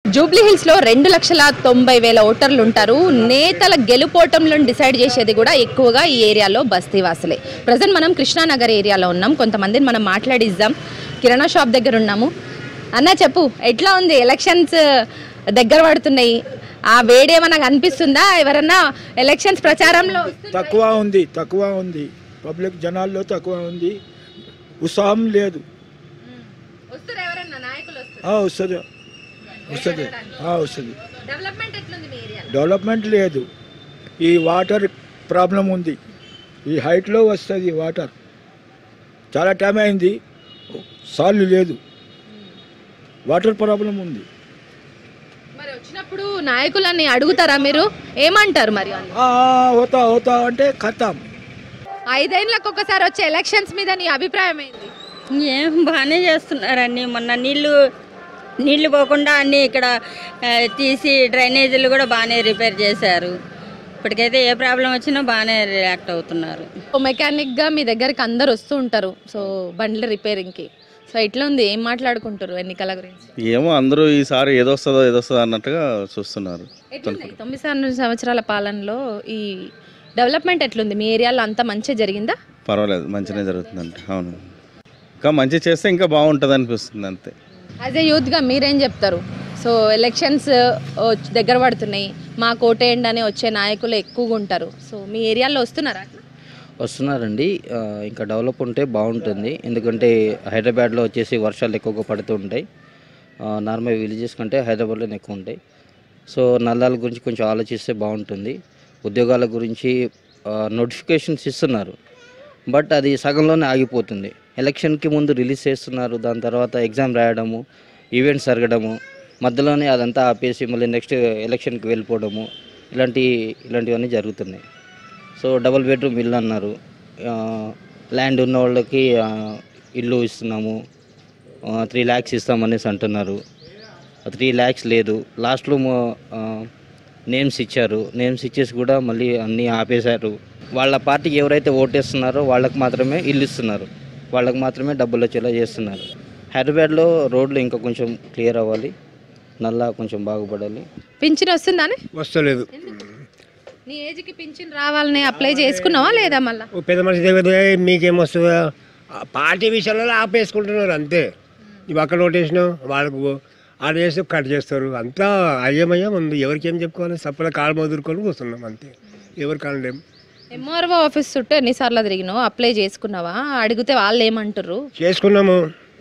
Jubilee hills లో రెండు లక్షల తొంభై వేల ఓటర్లు ఉంటారు నేతల గెలుపోటంలో డిసైడ్ చేసేది కూడా ఎక్కువగా ఈ ఏరియాలో బస్తీవాసులే ప్రజెంట్ మనం కృష్ణానగర్ ఏరియాలో ఉన్నాం కొంతమందిని మనం మాట్లాడిద్దాం కిరాణా షాప్ దగ్గర ఉన్నాము అన్న చెప్పు ఎట్లా ఉంది ఎలక్షన్స్ దగ్గర పడుతున్నాయి ఆ వేడి ఏమన్నా కనిపిస్తుందా ఎవరన్నా ఎలక్షన్స్ ప్రచారంలో తక్కువ ఉంది తక్కువ ఉంది పబ్లిక్ జనాల్లో తక్కువ ఉంది ఉత్సాహం లేదు వస్తారు ఎవరన్నా నాయకులు వస్తారు ఆ, వస్తుంది వస్తుంది ఆ, వస్తుంది డెవలప్మెంట్ ఎట్లుంది మీ ఏరియా డెవలప్మెంట్ లేదు ఈ వాటర్ ప్రాబ్లం ఉంది ఈ హైట్లో వస్తుంది వాటర్ చాలా టైం అయింది సాల్వ్ లేదు వాటర్ ప్రాబ్లం ఉంది మరి వచ్చినప్పుడు నాయకులని అడుగుతారా మీరు ఏమంటారు మరి వాళ్ళు ఆ, హోతా హోతా అంటే ఖతం ఐదేళ్ళకి ఒకసారి వచ్చే ఎలక్షన్స్ మీద నీ అభిప్రాయం ఏంది ఏం బాగానే చేస్తున్నారండి మొన్న నీళ్ళు నీళ్లు పోకుండా అన్నీ ఇక్కడ ఆ, తీసి డ్రైనేజీలు కూడా బాగానే రిపేర్ చేశారు ఇప్పటికైతే ఏ ప్రాబ్లం వచ్చినా బాగానే రియాక్ట్ అవుతున్నారు మెకానిక్ గా మీ దగ్గరికి అందరు వస్తూ ఉంటారు సో బండ్ల రిపేరింగ్ కి సో ఎట్లా ఉంది ఏం మాట్లాడుకుంటారు ఎన్నికల గురించి ఏమో అందరూ ఈసారి ఏదొస్తుందో ఏదొస్తుందో అన్నట్టుగా చూస్తున్నారు ఎట్లుంది తొమ్మిది సంవ- సంవత్సరాల పాలనలో ఈ డెవలప్మెంట్ ఎట్లుంది మీ ఏరియాలో అంతా మంచిగా జరిగిందా పర్వాలేదు మంచిగానే జరుగుతుందంటే అవును ఇంకా మంచి చేస్తే ఇంకా బాగుంటుంది అనిపిస్తుంది అంతే యాజ్ ఏ యూత్గా మీరేం చెప్తారు సో ఎలక్షన్స్ దగ్గర పడుతున్నాయి మా కోటేయండి అని వచ్చే నాయకులు ఎక్కువగా ఉంటారు సో మీ ఏరియాలో వస్తున్నారా అట్లా? వస్తున్నారండి ఆ, ఇంకా డెవలప్ ఉంటే బాగుంటుంది ఎందుకంటే హైదరాబాద్లో వచ్చేసి వర్షాలు ఎక్కువగా పడుతూ ఉంటాయి ఆ, నార్మల్ విలేజెస్ కంటే హైదరాబాద్లోనే ఎక్కువ ఉంటాయి సో నల్లాల గురించి కొంచెం ఆలోచిస్తే బాగుంటుంది ఉద్యోగాల గురించి నోటిఫికేషన్స్ ఇస్తున్నారు బట్ అది సగంలోనే ఆగిపోతుంది ఎలక్షన్కి ముందు రిలీజ్ చేస్తున్నారు దాని తర్వాత ఎగ్జామ్ రాయడము ఈవెంట్స్ జరగడము మధ్యలోనే అదంతా ఆపేసి మళ్ళీ నెక్స్ట్ ఎలక్షన్కి వెళ్ళిపోవడము ఇలాంటి ఇలాంటివన్నీ జరుగుతున్నాయి సో డబుల్ బెడ్రూమ్ ఇల్లు అన్నారు ఆ, ల్యాండ్ ఉన్న వాళ్ళకి ఆ, ఇల్లు ఇస్తున్నాము త్రీ ల్యాక్స్ ఇస్తామనేసి అంటున్నారు త్రీ ల్యాక్స్ లేదు లాస్ట్లో నేమ్స్ ఇచ్చారు నేమ్స్ ఇచ్చేసి కూడా మళ్ళీ అన్నీ ఆపేశారు వాళ్ళ పార్టీకి ఎవరైతే ఓటేస్తున్నారో వాళ్ళకి మాత్రమే ఇల్లు ఇస్తున్నారు వాళ్ళకి మాత్రమే డబ్బులు వచ్చేలా చేస్తున్నారు హైదరాబాద్లో రోడ్లు ఇంకా కొంచెం క్లియర్ అవ్వాలి నల్లా కొంచెం బాగుపడాలి పింఛన్ వస్తుందని వస్తలేదు నీ ఏజ్కి పింఛన్ రావాలని అప్లై చేసుకున్నావా లేదా మళ్ళా ఓ పెద్ద మనిషి దగ్గర మీకేమొస్తుందా ఆ పార్టీ విషయంలో ఆపేసుకుంటున్నారు అంతే ఇవి అక్కడ ఓటేసినావు వాళ్ళకు ఆడ చేసి కట్ చేస్తారు అంతా అయ్యమయ్యం ఉంది ఎవరికి ఏం చెప్పుకోవాలి సప్పల కాలు మొదురుకొని కూర్చున్నాం అంతే ఎవరు కానలేం ఎంఆర్ఓ ఆఫీస్ చుట్టూ ఎన్నిసార్లు తిరిగినావు అప్లై చేసుకున్నావా అడిగితే వాళ్ళు ఏమంటారు చేసుకున్నాము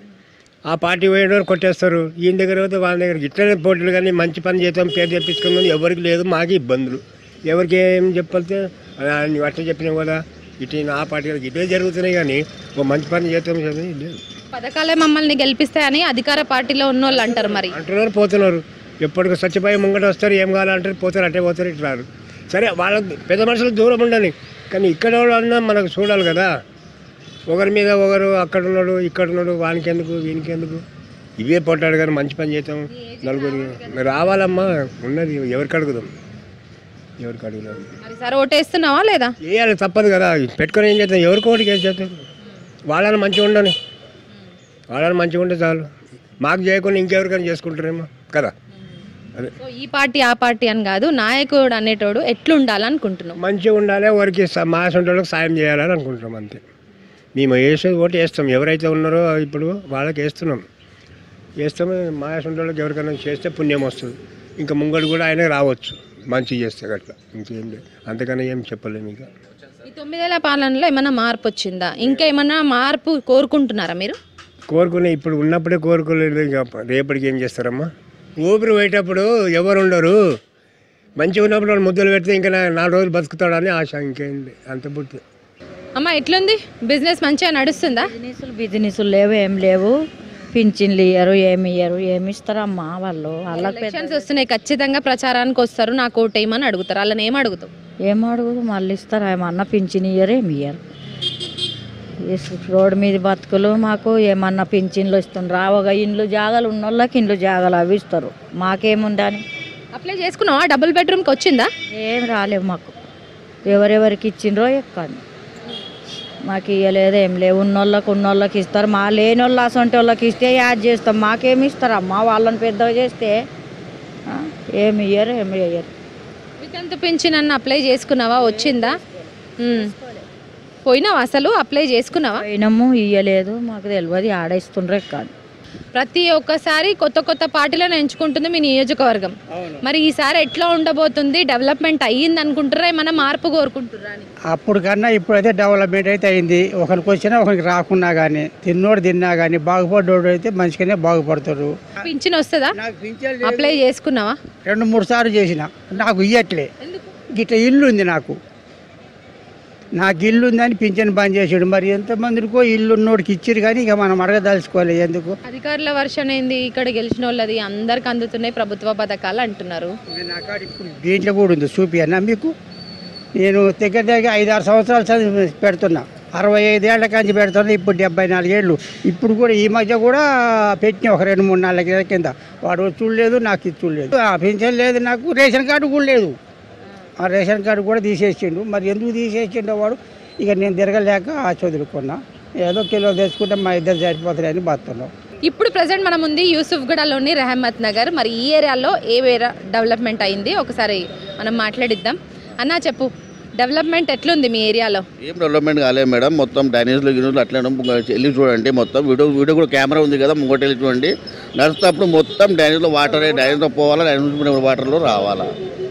ఆ పార్టీ పోయేవారు కొట్టేస్తారు ఈయన దగ్గర పోతే వాళ్ళ దగ్గర ఇట్లనే పోటీలు కానీ మంచి పని చేద్దాం పేరు తెప్పించుకుందాం ఎవరికి లేదు మాకు ఇబ్బందులు ఎవరికి ఏం చెప్పాలితే నువ్వు అట్లా చెప్పినావు కదా ఇటు ఆ పార్టీ వాళ్ళకి ఇదే జరుగుతున్నాయి కానీ ఓ మంచి పని చేద్దాం చదివి లేదు పథకాలే మమ్మల్ని గెలిపిస్తాయని అధికార పార్టీలో ఉన్న వాళ్ళు అంటారు మరి అంటున్నారు పోతున్నారు ఎప్పటికీ చచ్చిపోయి ముంగట వస్తారు ఏం కావాలంటారు పోతారు అట్టే పోతారు ఇట్లా రారు సరే వాళ్ళకి పెద్ద మనుషులు దూరం ఉండని కానీ ఇక్కడ వాళ్ళన్నా మనకు చూడాలి కదా ఒకరి మీద ఒకరు అక్కడ ఉన్నాడు ఇక్కడ ఉన్నాడు వానికి ఎందుకు వీనికి ఎందుకు ఇవే పొట్టాడు కానీ మంచి పని చేద్దాం నలుగురు రావాలమ్మా ఉన్నది ఎవరికి అడుగుదాం ఎవరికి అడుగుదాం మరి సరే ఓటేస్తున్నావా లేదా వేయాలి తప్పదు కదా పెట్టుకొని ఏం చేద్దాం ఎవరికి ఓటికి ఏం చేద్దాం వాళ్ళని మంచిగా ఉండని వాళ్ళని మంచిగా ఉంటే చాలు మాకు చేయకుండా ఇంకెవరికైనా చేసుకుంటారేమో కదా అదే సో ఈ పార్టీ ఆ పార్టీ అని కాదు నాయకుడు అనేటోడు ఎట్లుండాలనుకుంటున్నావు మంచిగా ఉండాలి వారికి మాస్ వాళ్ళకి సాయం చేయాలని అనుకుంటున్నాం అంతే మేము వేసే ఓటు వేస్తాం ఎవరైతే ఉన్నారో ఇప్పుడు వాళ్ళకి వేస్తున్నాం వేస్తాము మాస్ వాళ్ళకి ఎవరికైనా చేస్తే పుణ్యం వస్తుంది ఇంకా ముంగడు కూడా ఆయన రావచ్చు మంచి చేస్తే అట్లా ఇంకేం లేదు అంతకన్నా ఏం చెప్పలేము ఇంకా ఈ తొమ్మిదేళ్ల పాలనలో ఏమైనా మార్పు వచ్చిందా ఇంకా ఏమైనా మార్పు కోరుకుంటున్నారా మీరు కోరుకునే ఇప్పుడు ఉన్నప్పుడే కోరుకోలేదు ఇంకా రేపటికి ఏం చేస్తారమ్మా ఊపిరి పోయేటప్పుడు ఎవరు ఉండరు మంచిగా ఉన్నప్పుడు వాళ్ళు ముద్దలు పెడితే ఇంకా నా- నాలుగు రోజులు బతుకుతాడని ఆశ ఇంకేం లేదు అంత పుట్టి అమ్మ ఎట్లుంది బిజినెస్ మంచిగా నడుస్తుందా బిజినెస్లు బిజినెస్లు లేవు ఏం లేవు పింఛన్లు ఇయ్యరు ఏమి ఇయ్యరు ఏమి ఇస్తారమ్మా వాళ్ళు వాళ్ళకి పెద్ద ఎలక్షన్స్ వస్తున్నాయి ఖచ్చితంగా ప్రచారానికి వస్తారు నాకు ఓటేయమని అడుగుతారు వాళ్ళని ఏం అడుగుతావు ఏం అడుగుదు మళ్ళీ ఇస్తారు ఏమన్నా పింఛన్ ఇయ్యరు ఏమి ఇయ్యరు ఈ రోడ్డు మీద బతుకులు మాకు ఏమన్నా పింఛన్లు ఇస్తుండ్రు రావగా ఇండ్లు జాగాలు ఉన్న వాళ్ళకి ఇండ్లు జాగాలు అవి ఇస్తారు మాకేముందని అప్లై చేసుకున్నావా డబుల్ బెడ్రూమ్కి వచ్చిందా ఏం రాలేవు మాకు ఎవరెవరికి ఇచ్చిండ్రో ఎక్కని మాకు ఇవ్వలేదు ఏం లేవు ఉన్నోళ్ళకి ఉన్నోళ్ళకి ఇస్తారు మా లేని వాళ్ళు అసంటి వాళ్ళకి ఇస్తే యాడ్ చేస్తాం మాకేమి ఇస్తారమ్మా వాళ్ళని పెద్దగా చేస్తే ఆ, ఏమి ఇయ్యరు ఏమి ఇయ్యరు వితంతు పెన్షన్ అన్న అప్లై చేసుకున్నావా వచ్చిందా ఉమ్. పోయినావా అసలు అప్లై చేసుకున్నావా పోయినాము ఇయ్యలేదు మాకు తెలియదు ఆడేస్తుండ్రే కాదు ప్రతి ఒక్కసారి కొత్త కొత్త పార్టీలను ఎంచుకుంటుంది మీ నియోజకవర్గం మరి ఈసారి ఎట్లా ఉండబోతుంది డెవలప్మెంట్ అయ్యింది అనుకుంటారా ఏమన్నా మార్పు కోరుకుంటుర్రా అని అప్పుడు కన్నా ఇప్పుడైతే డెవలప్మెంట్ అయితే అయింది ఒకరికి వచ్చినా ఒకరికి రాకున్నా కానీ తిన్నోడు తిన్నా కానీ బాగుపడ్డోడు అయితే మంచిగానే బాగుపడతాడు పింఛన్ వస్తుందా నాకు పింఛన్ లేదు. అప్లై చేసుకున్నావా రెండు మూడు సార్లు చేసిన నాకు ఇయ్యట్లే గిట్ల ఇల్లు ఉంది నాకు నాకు ఇల్లు ఉందని పింఛన్ బంద్ చేసాడు మరి ఎంతమందికో ఇల్లు ఉన్నోడికి ఇచ్చారు కానీ ఇక మనం అడగదలుచుకోవాలి ఎందుకు అధికారుల వర్షం ఏంది ఇక్కడ గెలిచిన వాళ్ళది అందరికి అందుతున్నాయి ప్రభుత్వ పథకాలు అంటున్నారు నా కాడ ఇప్పుడు దీంట్లో కూడా ఉంది చూపి అన్న మీకు నేను దగ్గర దగ్గర ఐదు ఆరు సంవత్సరాలు చదివి పెడుతున్నా అరవై ఐదేళ్ల కాంచి పెడుతున్నా ఇప్పుడు డెబ్బై నాలుగేళ్ళు ఇప్పుడు కూడా ఈ మధ్య కూడా పెట్టిన ఒక రెండు మూడు నాలుగు కింద వాడు చూడలేదు నాకు ఇది చూడలేదు ఆ పింఛన్ లేదు నాకు రేషన్ కార్డు కూడా లేదు ఆ రేషన్ కార్డు కూడా తీసేసిండు మరి ఎందుకు తీసేసిండో వాడు ఇక నేను తిరగలేక ఆ చదువుకున్నా ఏదో కిలో తెచ్చుకుంటే మా ఇద్దరు సరిపోతారని బతున్నాం ఇప్పుడు ప్రజెంట్ మనం ఉంది యూసుఫ్గూడలోని రెహమత్ నగర్ మరి ఈ ఏరియాలో ఏ వేరే డెవలప్మెంట్ అయింది ఒకసారి మనం మాట్లాడిద్దాం అన్నా చెప్పు డెవలప్మెంట్ ఎట్లుంది మీ ఏరియాలో ఏం డెవలప్మెంట్ కాలేదు మేడం మొత్తం డ్రైనేజ్లు గిన్నెలు అట్లా వెళ్ళి చూడండి మొత్తం వీడియో వీడియో కూడా కెమెరా ఉంది కదా ముంగట వెళ్ళి చూడండి నడుస్తున్నప్పుడు మొత్తం డ్రైనేజ్లో వాటర్ డ్రైనేజ్లో పోవాలా డ్రైనేజ్ వాటర్లో రావాలా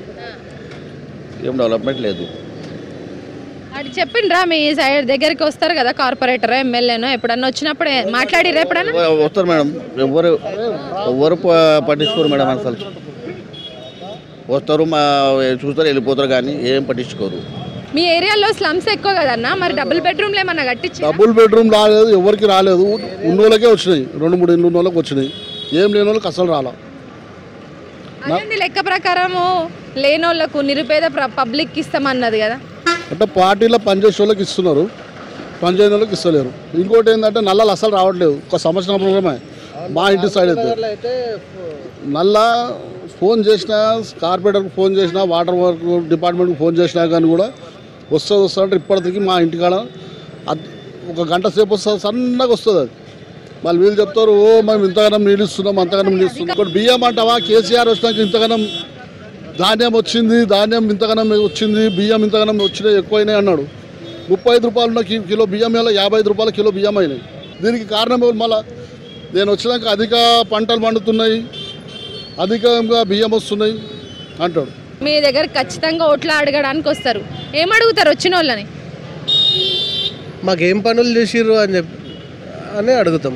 ఏం డెవలప్మెంట్ లేదు అది చెప్పిండ్రా మీ సైడ్ దగ్గరికి వస్తారు కదా కార్పొరేటర్ ఎమ్మెల్యేనో ఎప్పుడన్నా వచ్చినప్పుడు మాట్లాడిరా ఎప్పుడన్నా ఎవ- వస్తారు మేడం ఎవరు ఎవరు ప- పట్టించుకోరు మేడం అసలు వస్తారు మా చూస్తారు వెళ్ళిపోతారు కానీ ఏం పట్టించుకోరు మీ ఏరియాలో స్లమ్స్ ఎక్కువ కదన్నా మరి డబుల్ బెడ్రూమ్లు ఏమన్నా కట్టించి డబుల్ బెడ్రూమ్ రాలేదు ఎవరికి రాలేదు ఉన్న వాళ్ళకే వచ్చినాయి రెండు మూడు ఇల్లు ఉన్న వాళ్ళకి వచ్చినాయి ఏం లేని వాళ్ళకి అసలు రాలా అదేంది లెక్క ప్రకారము లేనోళ్ళకు నిరుపేద పబ్లిక్ ఇస్తామన్నది కదా అంటే పార్టీలో పనిచేసే వాళ్ళకి ఇస్తున్నారు పనిచేయని వాళ్ళకి ఇస్తలేరు ఇంకోటి ఏంటంటే నల్లలు అసలు రావట్లేదు ఒక సంవత్సరం ప్రాబ్లమే మా ఇంటి సైడ్ అయితే నల్ల ఫోన్ చేసినా కార్పొరేటర్కి ఫోన్ చేసినా వాటర్ వర్క్ డిపార్ట్మెంట్కి ఫోన్ చేసినా కానీ కూడా వస్తుంది వస్తుంది అంటే ఇప్పటికి మా ఇంటికాడ అద్- ఒక గంట సేపు వస్తుంది సన్నగా వస్తుంది అది మళ్ళీ వీళ్ళు చెప్తారు ఓ మేము ఇంతగానం నీళ్ళు ఇస్తున్నాం అంతగానం నీళ్ళు ఇస్తున్నాం ఇప్పుడు బియ్యం అంటావా కేసీఆర్ వచ్చినాక ఇంతగానం ధాన్యం వచ్చింది ధాన్యం ఇంతగానం వచ్చింది బియ్యం ఇంతగానం వచ్చినాయి ఎక్కువైనాయి అన్నాడు ముప్పై ఐదు రూపాయలు ఉన్న కి- కిలో బియ్యం వల్ల యాభై ఐదు రూపాయల కిలో బియ్యం అయినాయి దీనికి కారణం ఎవరు మళ్ళా నేను వచ్చినాక అధిక పంటలు పండుతున్నాయి అధికంగా బియ్యం వస్తున్నాయి అంటాడు మీ దగ్గర ఖచ్చితంగా ఓట్లు అడగడానికి వస్తారు ఏం అడుగుతారు వచ్చిన వాళ్ళని మాకేం పనులు చేసిర్రు అని చెప్పి అని అడుగుతాం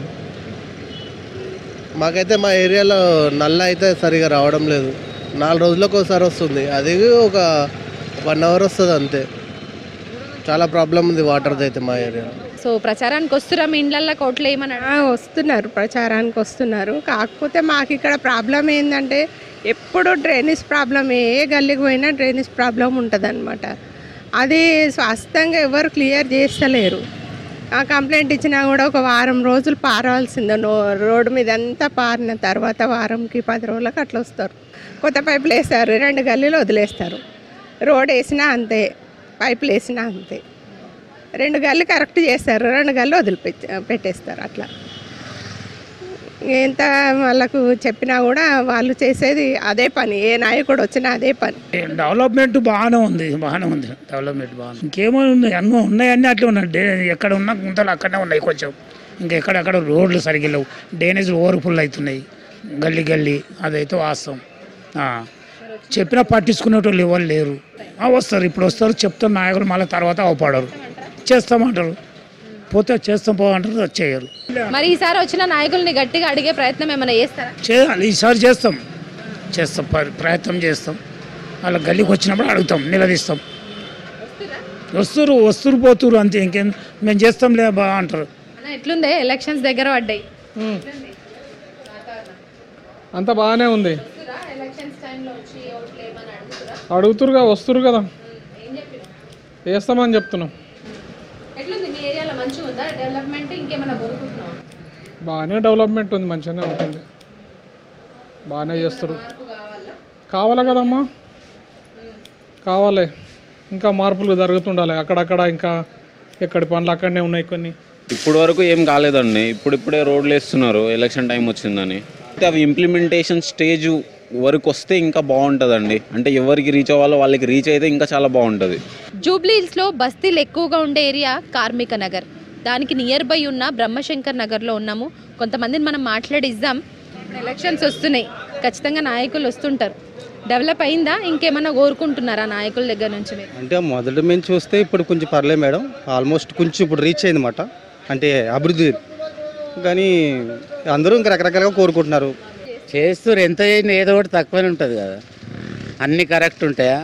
మాకైతే మా ఏరియాలో నల్ల అయితే సరిగా రావడం లేదు నాలుగు రోజులకు ఒకసారి వస్తుంది అది ఒక వన్ అవర్ వస్తుంది అంతే చాలా ప్రాబ్లం ఉంది వాటర్ది అయితే మా ఏరియాలో సో ప్రచారానికి వస్తురా మీ ఇండ్లల్లో ఓట్లు ఏమని ఆ, వస్తున్నారు ప్రచారానికి వస్తున్నారు కాకపోతే మాకు ఇక్కడ ప్రాబ్లం ఏంటంటే ఎప్పుడు డ్రైనేజ్ ప్రాబ్లం ఏ గల్లీకి పోయినా డ్రైనేజ్ ప్రాబ్లం ఉంటుంది అనమాట అది స్వాస్థంగా ఎవరు క్లియర్ చేస్తలేరు ఆ కంప్లైంట్ ఇచ్చినా కూడా ఒక వారం రోజులు పారవలసిందే నో రోడ్డు మీద అంతా పారిన తర్వాత వారంకి పది రోజులకు అట్లా వస్తారు కొత్త పైపులు వేస్తారు రెండు గల్లీలు వదిలేస్తారు రోడ్ వేసినా అంతే పైపులు వేసినా అంతే రెండు గల్లు కరెక్ట్ చేస్తారు రెండు గల్లు వదిలిపెట్టి పెట్టేస్తారు అట్లా ఎంత వాళ్ళకు చెప్పినా కూడా వాళ్ళు చేసేది అదే పని ఏ నాయకుడు వచ్చినా అదే పని డెవలప్మెంట్ బాగానే ఉంది బాగానే ఉంది డెవలప్మెంట్ బాగానే ఇంకేమో ఉన్నాయి అన్నీ ఉన్నాయన్నీ అట్లా ఉన్నాయి డే ఎక్కడ ఉన్నా గుంతలు అక్కడనే ఉన్నాయి కొంచెం ఇంకా ఎక్కడెక్కడ రోడ్లు సరిగ్గా లేవు డ్రైనేజ్ ఓవర్ ఫుల్ అవుతున్నాయి గల్లీ గల్లీ అదైతే వాస్తవం ఆ. చెప్పినా పట్టించుకునేటోళ్ళు ఎవరు లేరు ఆ, వస్తారు ఇప్పుడు వస్తారు చెప్తారు నాయకులు మళ్ళీ తర్వాత అవపడరు చేస్తామంటారు పోతే చేస్తాం పో అంటారు చేయరు మరి ఈసారి వచ్చిన నాయకుల్ని గట్టిగా అడిగే ప్రయత్నం ఏమైనా చేస్తారా చేయాలి ఈసారి చేస్తాం చేస్తాం ప్ర- ప్రయత్నం చేస్తాం వాళ్ళ గల్లీకి వచ్చినప్పుడు అడుగుతాం నిలదీస్తాం వస్తురు వస్తురు పోతురు అంతే ఇంకేం మేము చేస్తాంలే బా అంటారు అన్న ఎట్లుందే ఎలక్షన్స్ దగ్గర పడ్డాయి అంత బాగానే ఉంది ఎలక్షన్స్ టైంలో వచ్చి ఓట్లు ఏమని అడుగుతారా అడుగుతురుగా వస్తురు కదా ఏం చెప్పినా వేస్తామని చెప్తున్నాం ఎట్లుంది మీ ఏరియాలో మంచిగా ఉందా డెవలప్మెంట్ ఇంకేమైనా కోరుకుంటున్నావా బాగానే డెవలప్మెంట్ ఉంది మంచిగానే ఉంటుంది బాగానే చేస్తారు కావాలా కదమ్మా కావాలి ఇంకా మార్పులు జరుగుతుండాలి అక్కడక్కడ ఇంకా ఎక్కడి పనులు అక్కడనే ఉన్నాయి కొన్ని ఇప్పుడు వరకు ఏం కాలేదండి ఇప్పుడిప్పుడే రోడ్లు వేస్తున్నారు ఎలక్షన్ టైం వచ్చిందని అయితే అవి ఇంప్లిమెంటేషన్ స్టేజ్ వరకు వస్తే ఇంకా బాగుంటుందండి అంటే ఎవరికి రీచ్ అవ్వాలో వాళ్ళకి రీచ్ అయితే ఇంకా చాలా బాగుంటుంది జూబ్లీ హిల్స్లో బస్తీలు ఎక్కువగా ఉండే ఏరియా కార్మిక నగర్ దానికి నియర్ బై ఉన్న బ్రహ్మశంకర్ నగర్లో ఉన్నాము కొంతమందిని మనం మాట్లాడిద్దాం ఇప్పుడు ఎలక్షన్స్ వస్తున్నాయి ఖచ్చితంగా నాయకులు వస్తుంటారు డెవలప్ అయిందా ఇంకేమన్నా కోరుకుంటున్నారా నాయకుల దగ్గర నుంచి మీరు అంటే మొదటి మేము చూస్తే ఇప్పుడు కొంచెం పర్లేదు మేడం ఆల్మోస్ట్ కొంచెం ఇప్పుడు రీచ్ అయింది అనమాట అంటే అభివృద్ధి కానీ అందరూ ఇంకా రకరకాలుగా కోరుకుంటున్నారు చేస్తారు ఎంత చేసినా ఏదో ఒకటి తక్కువనే ఉంటుంది కదా అన్నీ కరెక్ట్ ఉంటాయా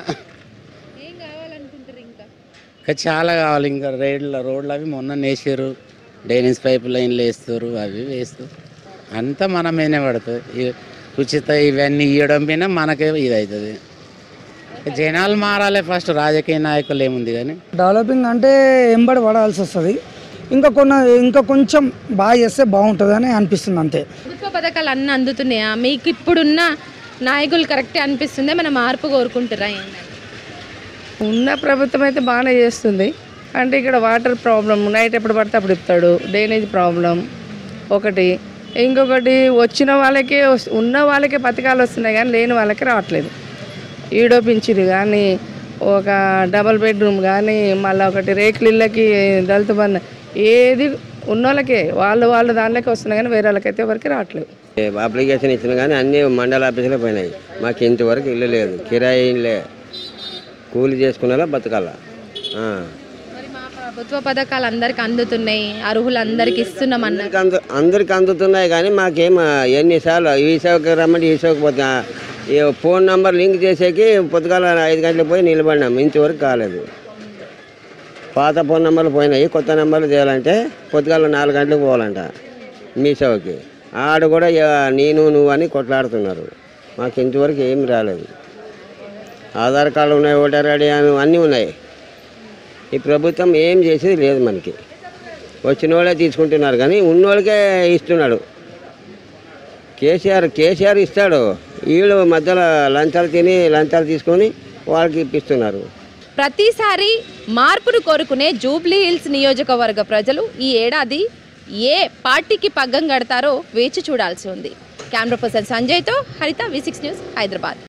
ఇంకా చాలా కావాలి ఇంకా రైడ్ల రోడ్లు అవి మొన్న వేసారు డ్రైనేజ్ పైప్ లైన్లు వేస్తారు అవి వేస్తారు అంతా మన మీదనే పడుతుంది ఈ ఉచిత ఇవన్నీ ఇవ్వడం మీద మనకే ఇది అవుతుంది జనాలు మారాలి ఫస్ట్ రాజకీయ నాయకులు ఏముంది కానీ డెవలపింగ్ అంటే ఎంబడి పడాల్సి వస్తుంది ఇంకా కొన్ని ఇంకా కొంచెం బాగా చేస్తే బాగుంటుంది అని అనిపిస్తుంది అంతే ప్రభుత్వ పథకాలు అన్నీ అందుతున్నాయా మీకు ఇప్పుడున్న నాయకులు కరెక్టే అనిపిస్తుందే మనం మార్పు కోరుకుంటారా ఏంటని ఉన్న ప్రభుత్వం అయితే బాగానే చేస్తుంది అంటే ఇక్కడ వాటర్ ప్రాబ్లం నైట్ ఎప్పుడు పడితే అప్పుడు ఇస్తాడు డ్రైనేజ్ ప్రాబ్లం ఒకటి ఇంకొకటి వచ్చిన వాళ్ళకే వస్- ఉన్న వాళ్ళకే పథకాలు వస్తున్నాయి కానీ లేని వాళ్ళకి రావట్లేదు ఈడో పింఛను కానీ ఒక డబల్ బెడ్రూమ్ కానీ మళ్ళీ ఒకటి రేకుల ఇళ్ళకి దళిత బంధు ఏది ఉన్నోళ్ళకే వాళ్ళు వాళ్ళు దానిలోకి వస్తున్నాయి కానీ వేరే వాళ్ళకైతే ఎవరికి రావట్లేదు అప్లికేషన్ ఇచ్చిన కానీ అన్ని మండల ఆఫీసులో పోయినాయి మాకు ఇంతవరకు ఇల్లు లేదు కిరాయి ఇల్లే కూలి చేసుకునేలా బతకాల ఆ. ప్రభుత్వ పథకాలు అందరికి అందుతున్నాయి అర్హులు అందరికి ఇస్తున్నాం అన్నారు అందరికి అందు అందరికి అందుతున్నాయి కానీ మాకేం ఎన్నిసార్లు ఈ సేవకి రమ్మంటే ఈ సేవకి పోతా ఈ ఫోన్ నంబర్ లింక్ చేసేకి పొద్దుగాల ఐదు గంటలకు పోయి నిలబడినాం ఇంతవరకు కాలేదు పాత ఫోన్ నెంబర్లు పోయినాయి కొత్త నెంబర్లు చేయాలంటే పొద్దుగాల నాలుగు గంటలకు పోవాలంట మీ సేవకి ఆడ కూడా ఎ- నేను నువ్వు అని కొట్లాడుతున్నారు మాకు ఇంతవరకు ఏం రాలేదు ఆధార్ కార్డు ఉన్నాయి ఓటర్ ఐడి అని అన్నీ ఉన్నాయి ఈ ప్రభుత్వం ఏం చేసేది లేదు మనకి వచ్చిన వాళ్ళే తీసుకుంటున్నారు కానీ ఉన్నోళ్ళకే ఇస్తున్నాడు కేసీఆర్ కేసీఆర్ ఇస్తాడు వీళ్ళు మధ్యలో లంచాలు తిని లంచాలు తీసుకొని వాళ్ళకి ఇప్పిస్తున్నారు ప్రతిసారి మార్పును కోరుకునే జూబ్లీ హిల్స్ నియోజకవర్గ ప్రజలు ఈ ఏడాది ఏ పార్టీకి పగ్గం కడతారో వేచి చూడాల్సి ఉంది కెమెరా పర్సన్ సంజయ్తో హరిత వి సిక్స్ న్యూస్ హైదరాబాద్